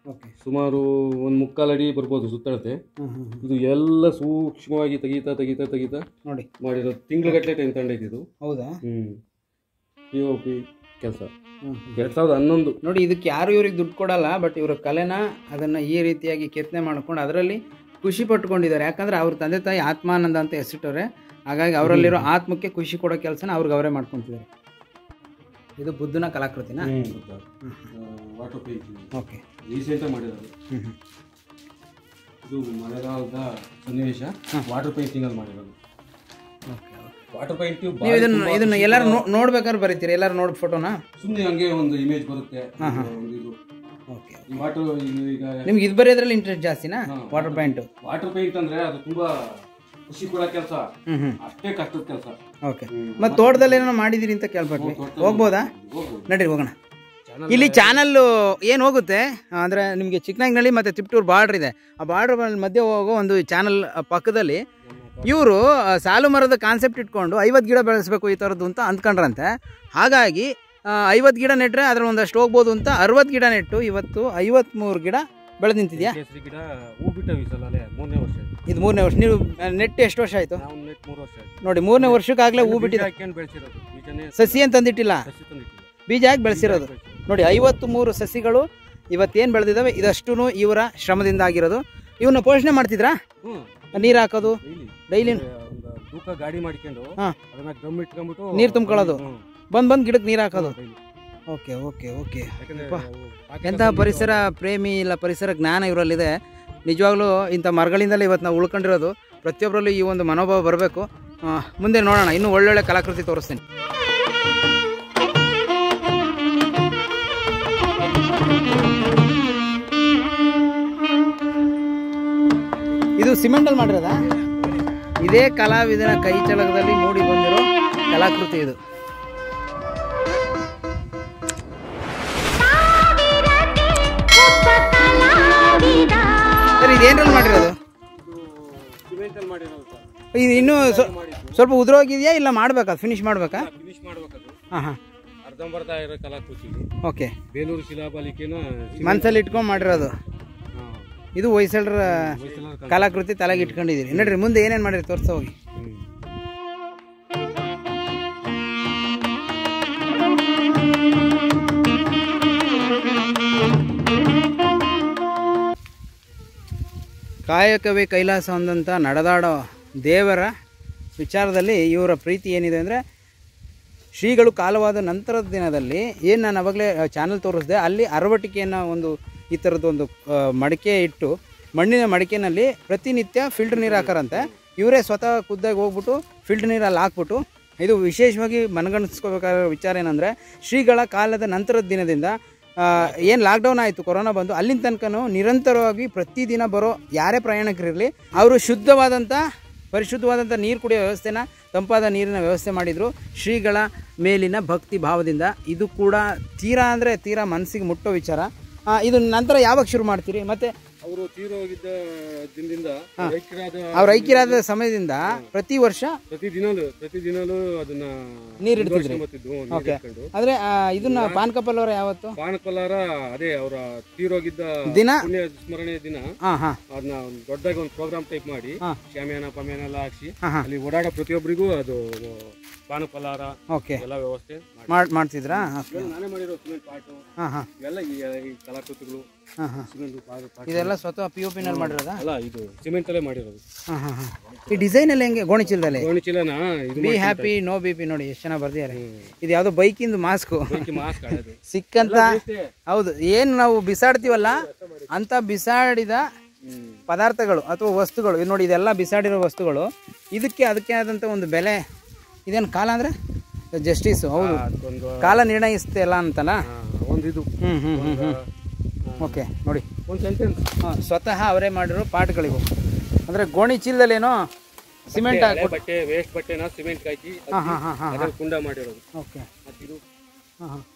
ಓಕೆ ಸುಮಾರು ಒಂದು ಮುಕ್ಕಾಲು ಅಡಿ ಬರ್ಬೋದು ಸುತ್ತಳತೆ ಹ್ಞೂ ಹ್ಞೂ ಇದು ಎಲ್ಲ ಸೂಕ್ಷ್ಮವಾಗಿ ತೆಗೀತಾ ತೆಗೀತಾ ತೆಗೀತಾ ನೋಡಿ ಮಾಡಿರೋದು ತಿಂಗಳಗಟ್ಟಲೆ ಟೈಮ್ ತಗೊಂಡೈತೆ ಇದು ಹೌದಾ ಹ್ಞೂ ಪಿ ಒ ಪಿ ಕೆಲಸ ಹ್ಞೂ ಹ್ಞೂ ಎರಡು ಸಾವಿರದ ಹನ್ನೊಂದು ನೋಡಿ ಇದಕ್ಕೆ ಯಾರು ಇವ್ರಿಗೆ ದುಡ್ಡು ಕೊಡಲ್ಲ ಬಟ್ ಇವರ ಕಲೆನ ಅದನ್ನು ಈ ರೀತಿಯಾಗಿ ಕೆತ್ತನೆ ಮಾಡ್ಕೊಂಡು ಅದರಲ್ಲಿ ಖುಷಿ ಪಟ್ಕೊಂಡಿದ್ದಾರೆ ಯಾಕಂದ್ರೆ ಅವ್ರ ತಂದೆ ತಾಯಿ ಆತ್ಮಾನಂದ ಅಂತ ಹೆಸರಿಟ್ಟವ್ರೆ ಹಾಗಾಗಿ ಅವರಲ್ಲಿರೋ ಆತ್ಮಕ್ಕೆ ಖುಷಿ ಕೊಡೋ ಕೆಲಸನ ಅವ್ರಿಗೆ ಅವರೇ ಮಾಡ್ಕೊತಿದ್ದಾರೆ ಇದು ಬುದ್ಧನ ಕಲಾಕೃತಿನ ವಾಟರ್ ಪೇಂಟಿಂಗ್ ಓಕೆ ರೀಸೆಂಟಾಗಿ ಮಾಡಿರೋದು ಹ್ಞೂ ಹ್ಞೂ ಇದು ಮಳೆಗಾಲದ ಸನ್ನಿವೇಶ ವಾಟರ್ ಪೇಂಟಿಂಗಲ್ಲಿ ಮಾಡಿರೋದು ಓಕೆ ಓಕೆ ವಾಟರ್ ಪೇಂಟಿಂಗ್ ನೀವು ಇದನ್ನ ಇದನ್ನ ಎಲ್ಲರೂ ನೋ ನೋಡ್ಬೇಕಾದ್ರೆ ಬರೀತೀರಿ ಎಲ್ಲರೂ ನೋಡಿ ಫೋಟೋನ ಸುಮ್ಮನೆ ಹಂಗೆ ಒಂದು ಇಮೇಜ್ ಬರುತ್ತೆ ಒಂದು ಇದು ಓಕೆ ಈ ವಾಟರ್ ಈಗ ನಿಮ್ಗೆ ಇದು ಬರೆಯೋದ್ರಲ್ಲಿ ಇಂಟ್ರೆಸ್ಟ್ ಜಾಸ್ತಿನಾ ವಾಟರ್ ಪಾಯಿಂಟು ವಾಟರ್ ಪೇಂಟ್ ಅಂದ್ರೆ ಅದು ತುಂಬಾ ಖುಷಿ ಕೊಡೋ ಕೆಲಸ ಹ್ಞೂ ಹ್ಞೂ ಅಷ್ಟೇ ಕಷ್ಟದ ಕೆಲಸ ಓಕೆ ಮತ್ತು ತೋಟದಲ್ಲಿ ಏನೋ ಮಾಡಿದಿರಿ ಅಂತ ಕೇಳ್ಪಟ್ವಿ ಹೋಗ್ಬೋದಾ ಹೋಗ್ಬೋದು ನಡೀರಿ ಹೋಗೋಣ ಇಲ್ಲಿ ಚಾನಲ್ಲು ಏನು ಹೋಗುತ್ತೆ ಅಂದರೆ ನಿಮಗೆ ಚಿಕ್ಕನಾಗ್ನಳ್ಳಿ ಮತ್ತು ತಿಪ್ಟೂರು ಬಾರ್ಡ್ರ್ ಇದೆ ಆ ಬಾರ್ಡ್ರ್ ಮಧ್ಯೆ ಹೋಗೋ ಒಂದು ಚಾನಲ್ ಪಕ್ಕದಲ್ಲಿ ಇವರು ಸಾಲು ಮರದ ಕಾನ್ಸೆಪ್ಟ್ ಇಟ್ಕೊಂಡು ಐವತ್ತು ಗಿಡ ಬೆಳೆಸಬೇಕು ಈ ಥರದ್ದು ಅಂತ ಅಂದ್ಕೊಂಡ್ರಂತೆ ಹಾಗಾಗಿ ಐವತ್ತು ಗಿಡ ನೆಟ್ಟರೆ ಅದ್ರ ಒಂದಷ್ಟು ಹೋಗ್ಬೋದು ಅಂತ ಅರವತ್ತು ಗಿಡ ನೆಟ್ಟು ಇವತ್ತು ಐವತ್ತ್ಮೂರು ಗಿಡ ಬೆಳೆದು ನಿಂತಿದೆಯಾ ಕೇಸರಿ ಗಿಡ ಹೂ ಬಿಟ್ಟವು ಈ ಸಲ ಅಲ್ಲೇ ಮೂರನೇ ವರ್ಷ ಆಯ್ತು ಇದು ಮೂರನೇ ವರ್ಷ ನೀವು ನೆಟ್ಟು ಎಷ್ಟು ವರ್ಷ ಆಯಿತು ನಾವು ನೆಟ್ ಮೂರು ವರ್ಷ ಆಯ್ತು ನೋಡಿ ಮೂರನೇ ವರ್ಷಕ್ಕಾಗಲೇ ಹೂ ಬಿಟ್ಟಿದೆ ಹಾಕ್ಯಂಡು ಬೆಳೆಸಿರೋದು ಬೀಜನೇ ಸಸಿ ಅಂತ ತಂದಿಟ್ಟಿಲ್ಲ ಸಸಿ ತಂದಿಟ್ಟಿಲ್ಲ ಬೀಜ ಹಾಕಿ ಬೆಳೆಸಿರೋದು ನೋಡಿ ಐವತ್ತು ಮೂರು ಸಸಿಗಳು ಇವತ್ತೇನು ಬೆಳೆದಿದ್ದಾವೆ ಇದಷ್ಟೂ ಇವರ ಶ್ರಮದಿಂದ ಆಗಿರೋದು ಇವನ್ನ ಪೋಷಣೆ ಮಾಡ್ತಿದ್ರಾ ಹ್ಞೂ ನೀರು ಹಾಕೋದು ಡೈಲಿ ಡೈಲಿ ಒಂದು ತೂಕ ಗಾಡಿ ಮಾಡ್ಕೊಂಡು ಹಾ. ಅದನ್ನ ಗಮ್ ಇಟ್ಕೊಂಡ್ಬಿಟ್ಟು ನೀರ್ ತುಂಬ್ಕೊಳ್ಳೋದು? ಹ್ಮ್. ಬಂದು ಬಂದು ಗಿಡಕ್ಕೆ ನೀರು ಹಾಕೋದು daily. ಓಕೆ ಓಕೆ ಓಕೆ ಯಾಕಂದ್ರೆ ಅಪ್ಪ. ಅವು ಪಾಕಿಸ್ತಾನ ಎಂಥ ಪರಿಸರ ಪ್ರೇಮಿ ಇಲ್ಲ ಪರಿಸರ ಜ್ಞಾನ ಇವರಲ್ಲಿದೆ ನಿಜವಾಗ್ಲೂ ಇಂಥ ಮರಗಳಿಂದಲೇ ಇವತ್ತು ನಾವು ಉಳ್ಕೊಂಡಿರೋದು ಪ್ರತಿಯೊಬ್ಬರಲ್ಲೂ ಈ ಒಂದು ಮನೋಭಾವ ಬರಬೇಕು ಮುಂದೆ ನೋಡೋಣ ಇನ್ನೂ ಒಳ್ಳೊಳ್ಳೆ ಕಲಾಕೃತಿ ತೋರಿಸ್ತೀನಿ ಇದು ಸಿಮೆಂಟಲ್ಲಿ ಮಾಡಿರೋದಾ ಇದೇ ಕಲಾವಿದನ ಕೈ ಚಳಕದಲ್ಲಿ ಮೂಡಿ ಬಂದಿರೋ ಕಲಾಕೃತಿ ಇದು ಸರ್ ಇದೇನ್ರಲ್ಲಿ ಮಾಡಿರೋದು ಸಿಮೆಂಟಲ್ಲಿ ಮಾಡಿರೋದು ಸರ್ ಇದು ಇನ್ನೂ ಸ್ವ- ಸ್ವಲ್ಪ ಉದುರೋಗಿದೆಯಾ ಇಲ್ಲ ಮಾಡ್ಬೇಕಾ ಫಿನಿಶ್ ಮಾಡ್ಬೇಕಾ ಫಿನಿಶ್ ಮಾಡ್ಬೇಕದು ಹಾಂ ಹಾಂ ಅರ್ಧಂಬರ್ಧ ಇರೋ ಕಲಾಕೃತಿ ಓಕೆ ಬೇಲೂರು ಶಿಲಾಬಾಲಿಕೆನ ಮನ್ಸಲ್ಲಿ ಇಟ್ಕೊಂಡು ಮಾಡಿರೋದು ಇದು ಹೊಯ್ಸಳರ ಕಲಾಕೃತಿ ತಲೆಗೆ ಇಟ್ಕೊಂಡಿದ್ದೀರಿ ನೋಡ್ರಿ ಮುಂದೆ ಏನೇನು ಮಾಡಿರಿ ತೋರಿಸ್ತಾ ಹೋಗಿ ಕಾಯಕವೇ ಕೈಲಾಸ ಅಂದಂಥ ನಡೆದಾಡೋ ದೇವರ ವಿಚಾರದಲ್ಲಿ ಇವರ ಪ್ರೀತಿ ಏನಿದೆ ಅಂದರೆ ಶ್ರೀಗಳು ಕಾಲವಾದ ನಂತರದ ದಿನದಲ್ಲಿ ಏನು ನಾನು ಅವಾಗಲೇ ಚಾನಲ್ ತೋರಿಸಿದೆ ಅಲ್ಲಿ ಅರವಟಿಕೆಯನ್ನು ಒಂದು ಈ ಥರದ್ದು ಒಂದು ಆ, ಮಡಿಕೆ ಇಟ್ಟು ಮಣ್ಣಿನ ಮಡಿಕೆನಲ್ಲಿ ಪ್ರತಿನಿತ್ಯ ಫಿಲ್ಟರ್ ನೀರು ಹಾಕಾರಂತೆ ಇವರೇ ಸ್ವತಃ ಖುದ್ದಾಗಿ ಹೋಗ್ಬಿಟ್ಟು ಫಿಲ್ಟರ್ ನೀರಲ್ಲಿ ಹಾಕ್ಬಿಟ್ಟು ಇದು ವಿಶೇಷವಾಗಿ ಮನಗಣಿಸ್ಕೋಬೇಕಾದ ವಿಚಾರ ಏನಂದರೆ ಶ್ರೀಗಳ ಕಾಲದ ನಂತರದ ದಿನದಿಂದ ಏನು ಲಾಕ್ಡೌನ್ ಆಯಿತು ಕೊರೋನಾ ಬಂದು ಅಲ್ಲಿನ ತನಕನೂ ನಿರಂತರವಾಗಿ ಪ್ರತಿದಿನ ಬರೋ ಯಾರೇ ಪ್ರಯಾಣಿಕರಿರಲಿ ಅವರು ಶುದ್ಧವಾದಂಥ ಪರಿಶುದ್ಧವಾದಂಥ ನೀರು ಕುಡಿಯೋ ವ್ಯವಸ್ಥೆನ ತಂಪಾದ ನೀರಿನ ವ್ಯವಸ್ಥೆ ಮಾಡಿದರು ಶ್ರೀಗಳ ಮೇಲಿನ ಭಕ್ತಿ ಭಾವದಿಂದ ಇದು ಕೂಡ ತೀರಾ ಅಂದರೆ ತೀರಾ ಮನಸ್ಸಿಗೆ ಮುಟ್ಟೋ ವಿಚಾರ ಆ, ಇದು ನಂತರ ಯಾವಾಗ ಶುರು ಮಾಡ್ತೀರಿ ಮತ್ತು ಅವರು ತೀರೋಗಿದ್ದ ದಿನದಿಂದ ಐಕ್ಯರಾದ ಅವ್ರ ಐಕ್ಯರಾದ ಸಮಯದಿಂದ ಪ್ರತಿ ವರ್ಷ ಪ್ರತಿದಿನಲೂ ಪ್ರತಿದಿನಲೂ ಅದನ್ನ ನೀರು ಇಡ್ತಿದ್ರಿ ಮುಂದುವರ್ಸ್ಕೊಂಬತ್ತಿದ್ದು, ನೀರ್ ಓಕೆ ಇಟ್ಕೊಂಡು. ಆದರೆ ಇದನ್ನ ಪಾನ್ಕಪ್ಪಲ್ ಅವರ ಯಾವತ್ತು ಪಾನಕೊಲ್ಲಾರ ಅದೇ ಅವರ ತೀರೋಗಿದ್ದ ದಿನ ಪುಣ್ಯ ಸ್ಮರಣೆ ದಿನ ಹಾಂ ಹಾಂ ಅದನ್ನ ಒಂದು ದೊಡ್ಡದಾಗಿ ಒಂದು ಪ್ರೋಗ್ರಾಮ್ ಟೈಪ್ ಮಾಡಿ ಹಾ. ಶಾಮಿಯಾನ ಪಮ್ಯಾನ ಎಲ್ಲ ಹಾಕ್ಸಿ ಹಾಂ ಹಾಂ ಅಲ್ಲಿ ಓಡಾಡೋ ಪ್ರತಿಯೊಬ್ಬರಿಗೂ ಅದು ಪಾನಕೊಲ್ಲಾರ ಓಕೆ ಎಲ್ಲ ವ್ಯವಸ್ಥೆ ಮಾಡಿ ಮಾಡಿ ಮಾಡ್ತಿದ್ರಾ ಓಕೆ ಇವೆಲ್ಲ ನಾನೇ ಮಾಡಿರೋ ಸಿಮೆಂಟ್ ಪಾಟು ಹಾಂ ಹಾಂ ಇವೆಲ್ಲ ಈ ಈ ಕಲಾಕೃತಿಗಳು ಹಾಂ ಹಾಂ ಸಿಮೆಂಟ್ ಪಾಟ್ ಇದೆಲ್ಲ ಸ್ವತಃ ಪಿ ಯು ಪಿನಲ್ಲಿ ಮಾಡಿರೋದಾ ಅಲ್ಲ ಇದು ಸಿಮೆಂಟ್ ಅಲ್ಲೇ ಮಾಡಿರೋದು ಹಾಂ ಹಾಂ ಹಾಂ ಈ ಡಿಸೈನ್ ಎಲ್ಲ ಹೆಂಗೆ ಗೋಣಿಚೀಲದಲ್ಲಿ ಗೋಣಿ ಚೀಲನ ಇದು be happy no B P ನೋಡಿ ಎಷ್ಟು ಚೆನ್ನಾಗಿ ಬರ್ದಿದ್ದಾರೆ ಇದು ಯಾವುದೋ ಬೈಕಿಂದು ಮಾಸ್ಕು ಮಾಸ್ಕ್ ಆಡೋದು ಸಿಕ್ಕಂತ ಹೌದು ಏನು ನಾವು ಬಿಸಾಡ್ತೀವಲ್ಲ ಅಂತ ಬಿಸಾಡಿದ ಪದಾರ್ಥಗಳು ಅಥವಾ ವಸ್ತುಗಳು ಇದು ನೋಡಿ ಇದೆಲ್ಲ ಬಿಸಾಡಿರೋ ವಸ್ತುಗಳು ಇದಕ್ಕೆ ಅದಕ್ಕೆ ಆದಂಥ ಒಂದು ಬೆಲೆ ಇದೇನು ಕಾಲ ಅಂದರೆ ಜಸ್ಟಿಸು ಹೌದು ಅದಕ್ಕೊಂದು ಕಾಲ ನಿರ್ಣಯಿಸುತ್ತೆ ಎಲ್ಲ ಅಂತಲ್ಲ ಒಂದು ಇದು ಹ್ಞೂ ಹ್ಞೂ ಹ್ಞೂ ಹ್ಞೂ ಓಕೆ ನೋಡಿ ಒಂದು ಸೆಂಟೆನ್ಸ್ ಹಾಂ ಸ್ವತಃ ಅವರೇ ಮಾಡಿರೋ ಪಾಟ್ಗಳಿವು ಅಂದರೆ ಗೋಣಿ ಚೀಲದಲ್ಲೇನೋ ಸಿಮೆಂಟ್ ಹಾಕ್ಬಿಟ್ಟು ಬಟ್ಟೆ ವೇಸ್ಟ್ ಬಟ್ಟೆನ ಸಿಮೆಂಟ್ ಹಾಕಿ ಹಾಂ ಹಾಂ ಹಾಂ ಹಾಂ ಅದ್ರಲ್ಲಿ ಕುಂಡ ಮಾಡಿರೋದು ಓಕೆ ಮತ್ತೆ ಇದು ಹಾಂ ಹಾಂ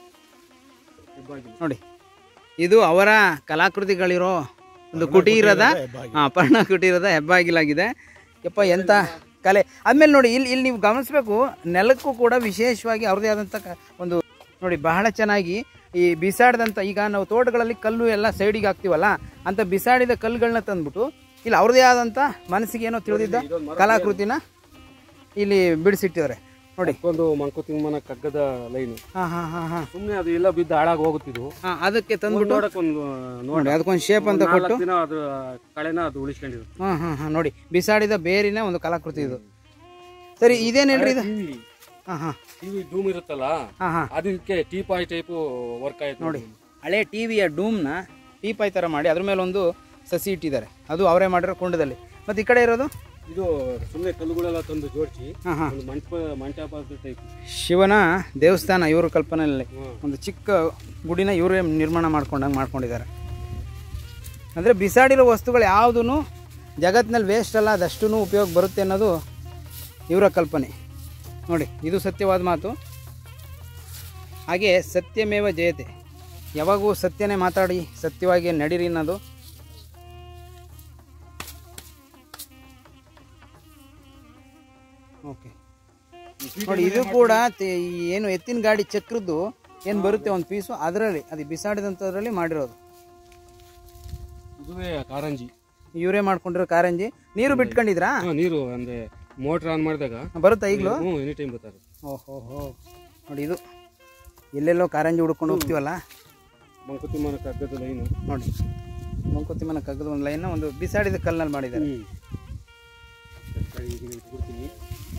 ಹೆಬ್ಬಾಗಿಲು. ನೋಡಿ ಇದು ಅವರ ಕಲಾಕೃತಿಗಳಿರೋ ಒಂದು ಕುಟೀರದ ಹಾಂ ಪರ್ಣ ಕುಟೀರದ ಹೆಬ್ಬಾಗಿಲಾಗಿದೆ ಯಪ್ಪ ಎಂಥ ಕಲೆ ಆದ್ಮೇಲೆ ನೋಡಿ ಇಲ್ಲಿ ಇಲ್ಲಿ ನೀವು ಗಮನಿಸ್ಬೇಕು ನೆಲಕ್ಕೂ ಕೂಡ ವಿಶೇಷವಾಗಿ ಅವ್ರದ್ದೇ ಆದಂಥ ಕ- ಒಂದು ನೋಡಿ ಬಹಳ ಚೆನ್ನಾಗಿ ಈ ಬಿಸಾಡಿದಂಥ ಈಗ ನಾವು ತೋಟಗಳಲ್ಲಿ ಕಲ್ಲು ಎಲ್ಲ ಸೈಡಿಗೆ ಹಾಕ್ತೀವಲ್ಲ ಅಂತ ಬಿಸಾಡಿದ ಕಲ್ಲುಗಳನ್ನ ತಂದ್ಬಿಟ್ಟು ಇಲ್ಲಿ ಅವ್ರದೇ ಆದಂಥ ಮನಸ್ಸಿಗೆ ಏನೋ ತಿಳಿದಿದ್ದ ಕಲಾಕೃತಿನ ಇಲ್ಲಿ ಬಿಡಿಸಿಟ್ಟಿದ್ದಾರೆ ನೋಡಿ ಒಂದು ಮಂಕುತಿಮ್ಮನ ಕಗ್ಗದ ಲೈನ್ ಹಾಂ ಹಾಂ ಹಾಂ ಹಾಂ ಸುಮ್ಮನೆ ಅದು ಎಲ್ಲ ಬಿದ್ದು ಹಾಳಾಗಿ ಹೋಗುತ್ತಿದ್ದು ಹಾಂ ಅದಕ್ಕೆ ತಂದ್ಬಿಟ್ಟು ನೋಡಕ್ ಒಂದು ನೋಡಿ ಅದಕ್ಕೊಂದು ಶೇಪ್ ಅಂತ ಕೊಟ್ಟು ದಿನ ಅದು ಕಳೆನ ಅದು ಉಳಿಸ್ಕೊಂಡಿರುತ್ತೆ ಹಾಂ ಹಾಂ ಹಾಂ ನೋಡಿ ಬಿಸಾಡಿದ ಬೇರಿನ ಒಂದು ಕಲಾಕೃತಿ ಇದು ಸರಿ ಇದೇನು ಹೇಳ್ರಿ ಇದು ಹಾಂ ಹಾಂ ಟಿವಿ ಡೂಮ್ ಇರುತ್ತಲ್ಲ ಹಾಂ ಹಾಂ ಅದಕ್ಕೆ ಟೀಪಾಯ್ ಟೈಪು ವರ್ಕ್ ಆಯ್ತು ನೋಡಿ ಹಳೆ ಟಿ ವಿಯ ಡೂಮ್ನ ಟೀಪಾಯ್ ಥರ ಮಾಡಿ ಅದ್ರ ಮೇಲೆ ಒಂದು ಸಸಿ ಇಟ್ಟಿದ್ದಾರೆ ಅದು ಅವರೇ ಮಾಡಿರೋ ಕುಂಡದಲ್ಲಿ ಮತ್ತು ಈ ಕಡೆ ಇರೋದು ಇದು ಸುಮ್ಮನೆ ಕಲ್ಲುಗಳೆಲ್ಲ ತಂದು ಜೋಡಿಸಿ ಹಾಂ ಹಾಂ ಒಂದು ಮಂಟಪ ಮಂಟಪ ಟೈಪ್ ಶಿವನ ದೇವಸ್ಥಾನ ಇವ್ರ ಕಲ್ಪನೆಯಲ್ಲಿ ಹ್ಮ್. ಒಂದು ಚಿಕ್ಕ ಗುಡಿನ ಇವರೇ ನಿರ್ಮಾಣ ಮಾಡ್ಕೊಂಡಂಗೆ ಮಾಡ್ಕೊಂಡಿದ್ದಾರೆ ಅಂದರೆ ಬಿಸಾಡಿರೋ ವಸ್ತುಗಳು ಯಾವುದೂ ಜಗತ್ತಿನಲ್ಲಿ ವೇಸ್ಟ್ ಅಲ್ಲ ಅದಷ್ಟು ಉಪಯೋಗ ಬರುತ್ತೆ ಅನ್ನೋದು ಇವರ ಕಲ್ಪನೆ ನೋಡಿ ಇದು ಸತ್ಯವಾದ ಮಾತು ಹಾಗೆ ಸತ್ಯಮೇವ ಜಯತೆ ಯಾವಾಗೂ ಸತ್ಯನೇ ಮಾತಾಡಿ ಸತ್ಯವಾಗಿ ನಡೀರಿ ಅನ್ನೋದು ಓಕೆ ನೋಡಿ ಇದು ಕೂಡ ತೆ- ಈ ಏನು ಎತ್ತಿನ ಗಾಡಿ ಚಕ್ರದ್ದು ಏನು ಬರುತ್ತೆ ಒಂದು ಪೀಸು ಅದರಲ್ಲಿ ಅದು ಬಿಸಾಡಿದಂಥದ್ರಲ್ಲಿ ಮಾಡಿರೋದು ಇದುವೇ ಕಾರಂಜಿ ಇವರೇ ಮಾಡ್ಕೊಂಡಿರೋ ಕಾರಂಜಿ ನೀರು ಬಿಟ್ಕೊಂಡಿದ್ರಾ ಹಾ, ನೀರು ಅಂದ್ರೆ ಮೋಟರ್ ಆನ್ ಮಾಡಿದಾಗ ಬರುತ್ತಾ ಈಗಲೂ ಹ್ಞೂ ಎನಿ ಟೈಮ್ ಬರ್ತಾರೆ ಓಹೋ ಹೋ ನೋಡಿ ಇದು ಎಲ್ಲೆಲ್ಲೋ ಕಾರಂಜಿ ಹುಡ್ಕೊಂಡು ಹೋಗ್ತೀವಲ್ಲ ಮಂಕುತಿಮ್ಮನ ಕಗ್ಗದ ಲೈನು ನೋಡಿ ಮಂಕುತಿಮ್ಮನ ಕಗ್ಗದ ಒಂದು ಲೈನ್ನ ಒಂದು ಬಿಸಾಡಿದ ಕಲ್ಲಿನಲ್ಲಿ ಮಾಡಿದ್ದಾರೆ ಇಟ್ಬಿಡ್ತೀನಿ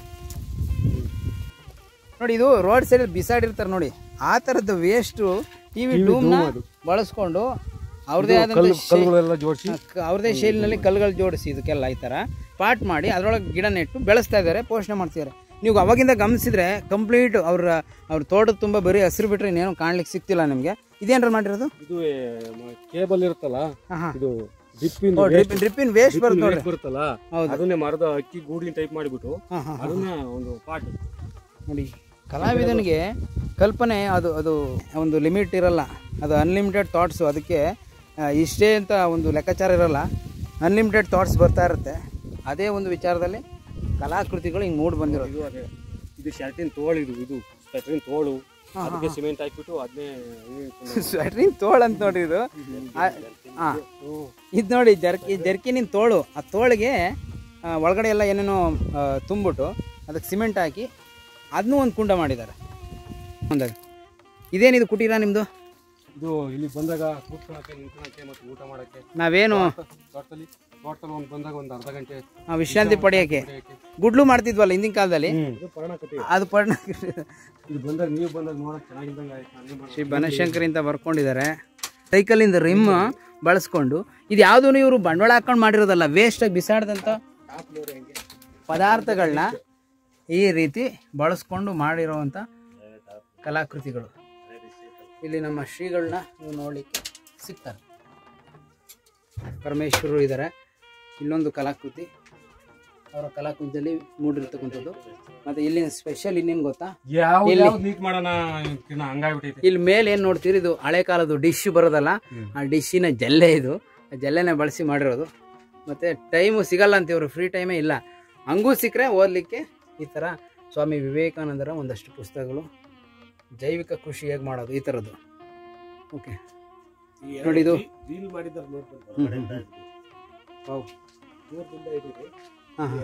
ನೋಡಿ ಇದು ರೋಡ್ ಸೈಡ್ ಬಿಸಾಡಿರ್ತಾರೆ ನೋಡಿ ಆ ಥರದ್ದು ವೇಸ್ಟು ಟಿ ವಿ ಡೂಮ್ನ ಬಳಸ್ಕೊಂಡು ಅವ್ರದೇ ಆದಂಥ ಶೈ- ಕಲ್ಲುಗಳೆಲ್ಲ ಜೋಡಿಸಿ ಕ- ಅವ್ರದೇ ಶೈಲಿನಲ್ಲಿ ಕಲ್ಲುಗಳು ಜೋಡಿಸಿ ಇದಕ್ಕೆಲ್ಲ ಈ ಥರ ಪಾಟ್ ಮಾಡಿ ಅದರೊಳಗೆ ಗಿಡ ನೆಟ್ಟು ಬೆಳೆಸ್ತಾ ಇದ್ದಾರೆ ಪೋಷಣೆ ಮಾಡ್ತಿದ್ದಾರೆ ನೀವು ಅವಾಗಿಂದ ಗಮನಿಸಿದ್ರೆ ಕಂಪ್ಲೀಟ್ ಅವ್ರ ಅವ್ರ ತೋಟದ ತುಂಬ ಬರೀ ಹಸಿರು ಬಿಟ್ರೆ ಇನ್ನೇನು ಕಾಣ್ಲಿಕ್ಕೆ ಸಿಗ್ತಿಲ್ಲ ನಿಮಗೆ ಇದೇನ್ರ ಮಾಡಿರೋದು ಇದು ಕೇಬಲ್ ಇರುತ್ತಲ್ಲ ಹಾಂ ಹಾಂ ಇದು ಡಿಪ್ಪಿಂದ ಡ್ರಿಪ್ ಡ್ರಿಪ್ಪಿನ ವೇಸ್ಟ್ ಬರುತ್ತೆ ನೋಡ್ರಿ ಬರುತ್ತಲ್ಲ ಹೌದು. ಅದನ್ನೇ ಮರದ ಅಕ್ಕಿ ಗೂಡಿನ ಟೈಪ್ ಮಾಡಿಬಿಟ್ಟು ಹಾಂ ಹಾಂ ಅದನ್ನ ಒಂದು ಪಾಟ್ ನೋಡಿ ಕಲಾವಿದನಿಗೆ ಕಲ್ಪನೆ ಅದು ಅದು ಒಂದು ಲಿಮಿಟ್ ಇರಲ್ಲ ಅದು ಅನ್ಲಿಮಿಟೆಡ್ ಥಾಟ್ಸು ಅದಕ್ಕೆ ಆ, ಇಷ್ಟೇ ಅಂತ ಒಂದು ಲೆಕ್ಕಾಚಾರ ಇರಲ್ಲ ಅನ್ಲಿಮಿಟೆಡ್ ಥಾಟ್ಸ್ ಬರ್ತಾ ಇರುತ್ತೆ ಅದೇ ಒಂದು ವಿಚಾರದಲ್ಲಿ ಕಲಾಕೃತಿಗಳು ಹಿಂಗೆ ಮೂಡ್ ಬಂದಿರೋದು ಇದು ಅದೇ ಇದು ಶರ್ಟಿನ ತೋಳು ಇದು ಇದು ಶರ್ಟಿನ ತೋಳು ಅದಕ್ಕೆ ಸಿಮೆಂಟ್ ಹಾಕ್ಬಿಟ್ಟು ಅದನ್ನೇ ಸ್ವೆಟ್ರಿನ್ ತೋಳು ಅಂತ ನೋಡಿ ಇದು ಹಾಂ ಇದು ನೋಡಿ ಜರ್ಕಿ ಜರ್ಕಿನಿನ ತೋಳು ಆ ತೋಳಿಗೆ ಆ, ಒಳಗಡೆ ಎಲ್ಲ ಏನೇನೋ ಆ, ತುಂಬಿಟ್ಟು ಅದಕ್ಕೆ ಸಿಮೆಂಟ್ ಹಾಕಿ ಅದನ್ನೂ ಒಂದು ಕುಂಡ ಮಾಡಿದ್ದಾರೆ ಒಂದಾಗ ಇದೇನಿದು ಕುಟೀರ ನಿಮ್ಮದು ಇದು ಇಲ್ಲಿ ಬಂದಾಗ ಕೂತ್ಕೊಳಕ್ಕೆ ನಿಂತ್ಕೊಳಕ್ಕೆ ಮತ್ತು ಊಟ ಮಾಡಕ್ಕೆ ನಾವೇನು ತೋಟದಲ್ಲಿ ತೋಟದಲ್ಲಿ ಒಂದು ಬಂದಾಗ ಒಂದು ಅರ್ಧ ಗಂಟೆ ಆ, ವಿಶ್ರಾಂತಿ ಪಡೆಯೋಕ್ಕೆ ನಡೆಯಕ್ಕೆ. ಗುಡ್ಲು ಮಾಡ್ತಿದ್ವಲ್ಲ ಹಿಂದಿನ ಕಾಲದಲ್ಲಿ ಇದು ಪರ್ಣಕತೆ ಅದು ಪರ್ಣ ಇದು ಬಂದಾಗ ನೀವು ಬಂದಾಗ ನೋಡಕ್ ಚೆನ್ನಾಗಿದ್ದಂಗೆ ಆಯ್ತು ಅಲ್ಲಿ ಮಾಡಿ ಶ್ರೀ ಬನಶಂಕರಿ ಅಂತ ಬರ್ಕೊಂಡಿದ್ದಾರೆ ಸೈಕಲಿಂದ ರಿಮ್ ಬಳಸ್ಕೊಂಡು ಇದು ಯಾವುದೂ ಇವರು ಬಂಡವಾಳ ಹಾಕೊಂಡು ಮಾಡಿರೋದಲ್ಲ ವೇಸ್ಟಾಗಿ ಬಿಸಾಡ್ದಂಥ ಪದಾರ್ಥಗಳನ್ನ ಈ ರೀತಿ ಬಳಸ್ಕೊಂಡು ಮಾಡಿರೋವಂಥ ಕಲಾಕೃತಿಗಳು ಇಲ್ಲಿ ನಮ್ಮ ಶ್ರೀಗಳನ್ನ ನೀವು ನೋಡಲಿಕ್ಕೆ ಸಿಗ್ತಾರೆ ಪರಮೇಶ್ವರರು ಇದ್ದಾರೆ ಇಲ್ಲೊಂದು ಕಲಾಕೃತಿ ಅವರ ಕಲಾಕೃತಿಯಲ್ಲಿ ಮೂಡಿರ್ತಕ್ಕಂಥದ್ದು ಮತ್ತು ಇಲ್ಲಿನ ಸ್ಪೆಷಲ್ ಇನ್ನೇನು ಗೊತ್ತಾ ಯಾವ ಯಾವ್ದು ನೀಟ್ ಮಾಡೋಣ ಕಿರಣ ಹಂಗಾಗ್ಬಿಟ್ಟೈತೆ ಇಲ್ಲಿ ಮೇಲೆ ಏನು ನೋಡ್ತೀರಿ ಇದು ಹಳೆ ಕಾಲದ್ದು ಡಿಶ್ ಬರೋದಲ್ಲ ಆ ಡಿಶ್ಶಿನ ಜಲ್ಲೆ ಇದು ಆ ಜಲ್ಲೆನೇ ಬಳಸಿ ಮಾಡಿರೋದು ಮತ್ತು ಟೈಮು ಸಿಗಲ್ಲ ಅಂತ ಇವರು ಫ್ರೀ ಟೈಮೇ ಇಲ್ಲ ಹಂಗೂ ಸಿಕ್ಕರೆ ಓದಲಿಕ್ಕೆ ಈ ಥರ ಸ್ವಾಮಿ ವಿವೇಕಾನಂದರ ಒಂದಷ್ಟು ಪುಸ್ತಕಗಳು ಜೈವಿಕ ಕೃಷಿ ಹೇಗೆ ಮಾಡೋದು ಈ ಥರದ್ದು ಓಕೆ ನೋಡಿ ಇದು ರೀಲ್ ಮಾಡಿದ್ದಾರೆ ಹ್ಮ್, ಹ್ಮ್, ಹ್ಮ್. ವಾವ್. ಹಾ, ಹಾ.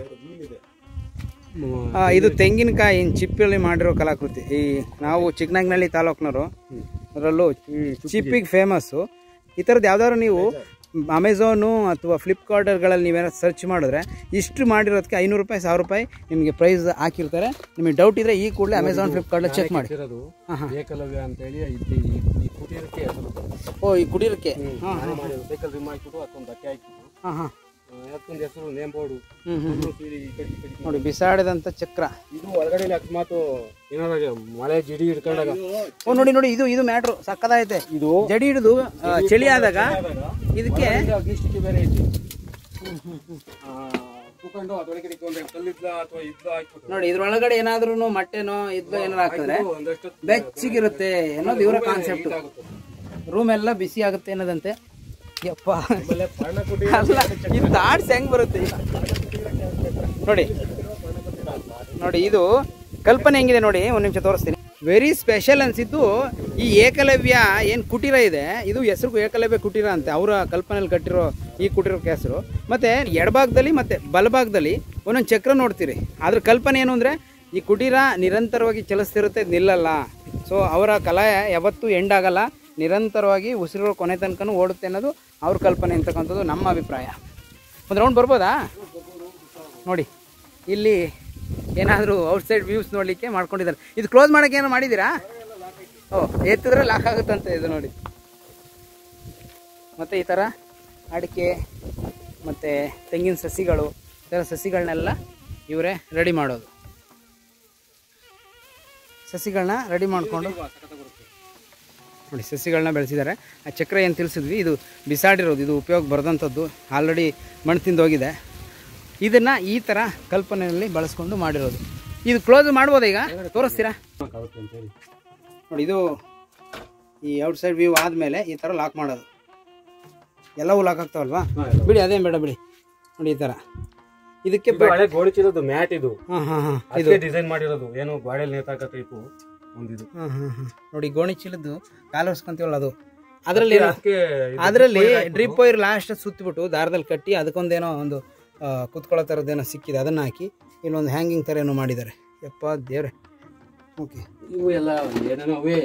ಆ, ಇದು ತೆಂಗಿನಕಾಯಿ ಚಿಪ್ಪಲ್ಲಿ ಮಾಡಿರೋ ಕಲಾಕೃತಿ ಈ ನಾವು ಚಿಕ್ಕನಾಗ್ನಳ್ಳಿ ತಾಲೂಕ್ನವರು ಅದರಲ್ಲೂ ಚಿಪ್ಪಿಗೆ ಫೇಮಸ್ಸು ಈ ಥರದ್ದು ಯಾವ್ದಾದ್ರು ನೀವು ಅಮೆಝಾನು ಅಥವಾ ಫ್ಲಿಪ್ಕಾರ್ಟರ್ಗಳಲ್ಲಿ ನೀವೇನೋ ಸರ್ಚ್ ಮಾಡಿದ್ರೆ ಇಷ್ಟು ಮಾಡಿರೋದಕ್ಕೆ ಐನೂರು ರೂಪಾಯಿ ಸಾವಿರ ರೂಪಾಯಿ ನಿಮಗೆ ಪ್ರೈಸ್ ಹಾಕಿರ್ತಾರೆ ನಿಮಗೆ ಡೌಟ್ ಇದ್ರೆ ಈ ಕೂಡಲೇ ಅಮೆಝಾನ್ ಫ್ಲಿಪ್ಕಾರ್ಟಲ್ಲಿ ಚೆಕ್ ಮಾಡಿ ಇರೋದು ಹಾಂ ಹಾಂ ಏಕಲವ್ಯ ಅಂತೇಳಿ ಈ- ಈ- ಈ ಕುಟೀರಕ್ಕೆ ಹೆಸರು ಓ ಈ ಕುಡಿಯೋಕ್ಕೆ ಹಾಂ ನಾನೇ ಮಾಡಿದ್ದು ಸೈಕಲ್ ರಿಮ್ ಹಾಕ್ಬಿಟ್ಟು ಅದೊಂದು ಅಕ್ಕೆ ಹಾಕ್ಬಿಟ್ಟು ಹಾಂ ಹಾಂ ಅದಕ್ಕೊಂದು ಹೆಸರು ನೇಮ್ ಬೋರ್ಡು ಹ್ಞೂ ಹ್ಞೂ ಈ ಕಡೆ ಈ ಕಡೆ ನೋಡಿ ಬಿಸಾಡಿದಂಥ ಚಕ್ರ ಇದು ಒಳಗಡೆ ಅಕಸ್ಮಾತ್ ಏನಾದಾಗ ಮಳೆ ಜಿಡಿ ಹಿಡ್ಕೊಂಡಾಗ ಓ ನೋಡಿ ನೋಡಿ ಇದು ಇದು ಮ್ಯಾಟ್ರು ಸಕ್ಕದಾಗೈತೆ ಇದು ಜಡಿ ಹಿಡಿದು ಆ, ಚಳಿ ಆದಾಗ ಇದಕ್ಕೆ ಅಗ್ನಿಷ್ಟಿಕೆ ಬೇರೆ ಐತಿ ಆ, ತೂಕೊಂಡು ಅದೊಳಗಡೆ ಒಂದು ಕಲ್ಲಿದ್ಲ ಅಥವಾ ಇದ್ಲ ಹಾಕ್ಬಿಟ್ಟು ನೋಡಿ ಇದ್ರೊಳಗಡೆ ಏನಾದ್ರೂ ಮೊಟ್ಟೆನೋ ಇದ್ಲು ಏನಾರು ಹಾಕಿದ್ರೆ ಒಂದಷ್ಟು ಬೆಚ್ಚಗಿರುತ್ತೆ ಅನ್ನೋದು ಇವರ ಕಾನ್ಸೆಪ್ಟ್ ಆಗುತ್ತೆ ರೂಮ್ ಎಲ್ಲ ಬಿಸಿ ಆಗುತ್ತೆ ಅನ್ನೋದಂತೆ ಯಪ್ಪ ಆಮೇಲೆ ಪರ್ಣಕುಟಿ ಅಲ್ಲ ಈ ಥಾಟ್ಸ್ ಹೆಂಗ್ ಬರುತ್ತೆ ನೋಡಿ ನೋಡಿ ಇದು ಕಲ್ಪನೆ ಹೆಂಗಿದೆ ನೋಡಿ ಒಂದು ನಿಮಿಷ ತೋರಿಸ್ತೀನಿ ವೆರಿ ಸ್ಪೆಷಲ್ ಅನಿಸಿದ್ದು ಈ ಏಕಲವ್ಯ ಏನು ಕುಟೀರ ಇದೆ ಇದು ಹೆಸರು ಏಕಲವ್ಯ ಕುಟೀರ ಅಂತೆ ಅವರ ಕಲ್ಪನೆಯಲ್ಲಿ ಕಟ್ಟಿರೋ ಈ ಕುಟೀರಕ್ಕೆ ಹೆಸರು ಮತ್ತು ಎಡಭಾಗದಲ್ಲಿ ಮತ್ತು ಬಲಭಾಗದಲ್ಲಿ ಒಂದೊಂದು ಚಕ್ರ ನೋಡ್ತೀರಿ ಅದ್ರ ಕಲ್ಪನೆ ಏನು ಅಂದರೆ ಈ ಕುಟೀರ ನಿರಂತರವಾಗಿ ಚಲಿಸ್ತಿರುತ್ತೆ ನಿಲ್ಲಲ್ಲ ಸೊ ಅವರ ಕಲೆ ಯಾವತ್ತೂ ಎಂಡ್ ಆಗಲ್ಲ ನಿರಂತರವಾಗಿ ಉಸಿರು ಕೊನೆ ತನಕನೂ ಓಡುತ್ತೆ ಅನ್ನೋದು ಅವ್ರ ಕಲ್ಪನೆ ಅಂತಕ್ಕಂಥದ್ದು ನಮ್ಮ ಅಭಿಪ್ರಾಯ ಒಂದು ರೌಂಡ್ ಬರ್ಬೋದಾ ನೋಡಿ ಇಲ್ಲಿ ಏನಾದರೂ ಔಟ್ಸೈಡ್ ವ್ಯೂಸ್ ನೋಡಲಿಕ್ಕೆ ಮಾಡ್ಕೊಂಡಿದ್ದಾರೆ ಇದು ಕ್ಲೋಸ್ ಮಾಡೋಕ್ಕೆ ಏನೋ ಮಾಡಿದ್ದೀರಾ ಓ ಎತ್ತಿದ್ರೆ ಲಾಕ್ ಆಗುತ್ತಂತೆ ಇದು ನೋಡಿ ಮತ್ತು ಈ ಥರ ಅಡಿಕೆ ಮತ್ತು ತೆಂಗಿನ ಸಸಿಗಳು ಈ ಥರ ಸಸಿಗಳನ್ನೆಲ್ಲ ಇವರೇ ರೆಡಿ ಮಾಡೋದು ಸಸಿಗಳನ್ನ ರೆಡಿ ಮಾಡಿಕೊಂಡು ನೋಡಿ ಸಸಿಗಳನ್ನ ಬೆಳೆಸಿದ್ದಾರೆ ಆ ಚಕ್ರ ಏನು ತಿಳಿಸಿದ್ವಿ ಇದು ಬಿಸಾಡಿರೋದು ಇದು ಉಪಯೋಗ ಬರೆದಂಥದ್ದು ಆಲ್ರೆಡಿ ಮಣ್ಣು ತಿಂದೋಗಿದೆ ಇದನ್ನು ಈ ಥರ ಕಲ್ಪನೆಯಲ್ಲಿ ಬಳಸ್ಕೊಂಡು ಮಾಡಿರೋದು ಇದು ಕ್ಲೋಸ್ ಮಾಡ್ಬೋದಾ ಈಗ ತೋರಿಸ್ತೀರಾ ನೋಡಿ ಇದು ಈ ಔಟ್ ಸೈಡ್ ವ್ಯೂ ಆದಮೇಲೆ ಈ ಥರ ಲಾಕ್ ಮಾಡೋದು ಎಲ್ಲವೂ ಲಾಕ್ ಆಗ್ತಾವಲ್ವಾ ಬಿಡಿ ಅದೇನು ಬೇಡ ಬಿಡಿ ನೋಡಿ ಈ ಥರ ಇದಕ್ಕೆ ಇದು ಹಳೆ ಗೋಣಿ ಚೀಲದ್ದು ಮ್ಯಾಟ್ ಇದು ಹಾಂ ಹಾಂ ಹಾಂ ಇದು ಅದಕ್ಕೆ ಡಿಸೈನ್ ಮಾಡಿರೋದು ಏನು ಗಾಡಿಯಲ್ಲಿ ನೇತಾಕ ಟೈಪು ಒಂದಿದು ಹಾಂ ಹಾಂ ಹಾಂ ನೋಡಿ ಗೋಣಿ ಚೀಲದ್ದು ಕಾಲು ಹೊರ್ಸ್ಕೊಂತೀವಲ್ಲ ಅದು ಅದರಲ್ಲಿ ಅದಕ್ಕೆ ಅದರಲ್ಲಿ ಡ್ರಿಪ್ ವೈರ್ ಲಾಸ್ಟ್ ಸುತ್ತಿಬಿಟ್ಟು ದಾರದಲ್ಲಿ ಕಟ್ಟಿ ಅದಕ್ಕೊಂದೇನೋ ಒಂದು ಆ, ಕುತ್ಕೊಳ್ಳೋ ಥರದ್ದೇನೋ ಸಿಕ್ಕಿದೆ ಅದನ್ನು ಹಾಕಿ ಇಲ್ಲೊಂದು ಹ್ಯಾಂಗಿಂಗ್ ಥರ ಏನೋ ಮಾಡಿದ್ದಾರೆ ಯಪ್ಪ ದೇವ್ರೆ ಓಕೆ ಇವು ಎಲ್ಲ ಏನೇನೋ ಅವೇ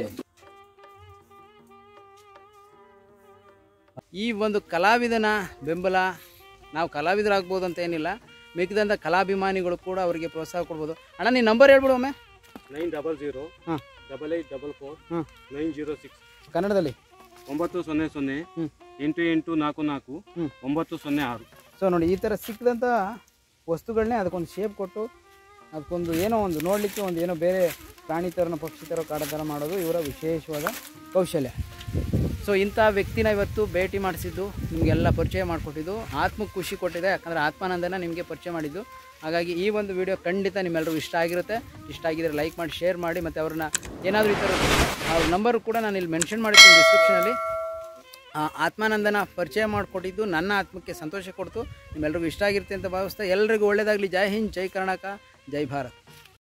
ಈ ಒಂದು ಕಲಾವಿದನ ಬೆಂಬಲ ನಾವು ಕಲಾವಿದರಾಗ್ಬೋದು ಅಂತ ಏನಿಲ್ಲ ಮಿಕ್ಕಿದಂಥ ಕಲಾಭಿಮಾನಿಗಳು ಕೂಡ ಅವರಿಗೆ ಪ್ರೋತ್ಸಾಹ ಕೊಡ್ಬೋದು ಅಣ್ಣ ನೀನು ನಂಬರ್ ಹೇಳ್ಬಿಡು ಒಮ್ಮೆ ನೈನ್ ಡಬಲ್ ಜೀರೋ ಹಾಂ ಡಬಲ್ ಏಯ್ಟ್ ಡಬಲ್ ಫೋರ್ ಹಾಂ ನೈನ್ ಜೀರೋ ಸಿಕ್ಸ್ ಕನ್ನಡದಲ್ಲಿ ಒಂಬತ್ತು ಸೊನ್ನೆ ಸೊನ್ನೆ ಹ್ಞೂ ಎಂಟು ಎಂಟು ನಾಲ್ಕು ನಾಲ್ಕು ಹ್ಞೂ ಒಂಬತ್ತು ಸೊನ್ನೆ ಆರು ಸೊ ನೋಡಿ ಈ ಥರ ಸಿಕ್ಕಿದಂಥ ವಸ್ತುಗಳನ್ನೇ ಅದಕ್ಕೊಂದು ಶೇಪ್ ಕೊಟ್ಟು ಅದಕ್ಕೊಂದು ಏನೋ ಒಂದು ನೋಡಲಿಕ್ಕೆ ಒಂದು ಏನೋ ಬೇರೆ ಪ್ರಾಣಿ ಥರನ ಪಕ್ಷಿ ಥರ ಕಾಡೋ ಥರ ಮಾಡೋದು ಇವರ ವಿಶೇಷವಾದ ಕೌಶಲ್ಯ ಸೊ ಇಂಥ ವ್ಯಕ್ತಿನ ಇವತ್ತು ಭೇಟಿ ಮಾಡಿಸಿದ್ದು ನಿಮಗೆಲ್ಲ ಪರಿಚಯ ಮಾಡಿಕೊಟ್ಟಿದ್ದು ಆತ್ಮಕ್ಕೆ ಖುಷಿ ಕೊಟ್ಟಿದೆ ಯಾಕಂದರೆ ಆತ್ಮಾನಂದನ ನಿಮಗೆ ಪರಿಚಯ ಮಾಡಿದ್ದು ಹಾಗಾಗಿ ಈ ಒಂದು ವಿಡಿಯೋ ಖಂಡಿತ ನಿಮ್ಮೆಲ್ಲರಿಗೂ ಇಷ್ಟ ಆಗಿರುತ್ತೆ ಇಷ್ಟ ಆಗಿದ್ರೆ ಲೈಕ್ ಮಾಡಿ ಶೇರ್ ಮಾಡಿ ಮತ್ತು ಅವ್ರನ್ನ ಏನಾದರೂ ಈ ಥರ ಅವ್ರ ನಂಬರ್ ಕೂಡ ನಾನು ಇಲ್ಲಿ ಮೆನ್ಷನ್ ಮಾಡಿರ್ತೀನಿ ಡಿಸ್ಕ್ರಿಪ್ಷನಲ್ಲಿ ಆ ಆತ್ಮಾನಂದನ ಪರಿಚಯ ಮಾಡಿಕೊಟ್ಟಿದ್ದು ನನ್ನ ಆತ್ಮಕ್ಕೆ ಸಂತೋಷ ಕೊಡ್ತು ನಿಮ್ಮೆಲ್ರಿಗೂ ಇಷ್ಟ ಆಗಿರುತ್ತೆ ಅಂತ ಭಾವಿಸ್ತಾ ಎಲ್ರಿಗೂ ಒಳ್ಳೆಯದಾಗಲಿ ಜೈ ಹಿಂದ್ ಜೈ ಕರ್ನಾಟಕ ಜೈ ಭಾರತ್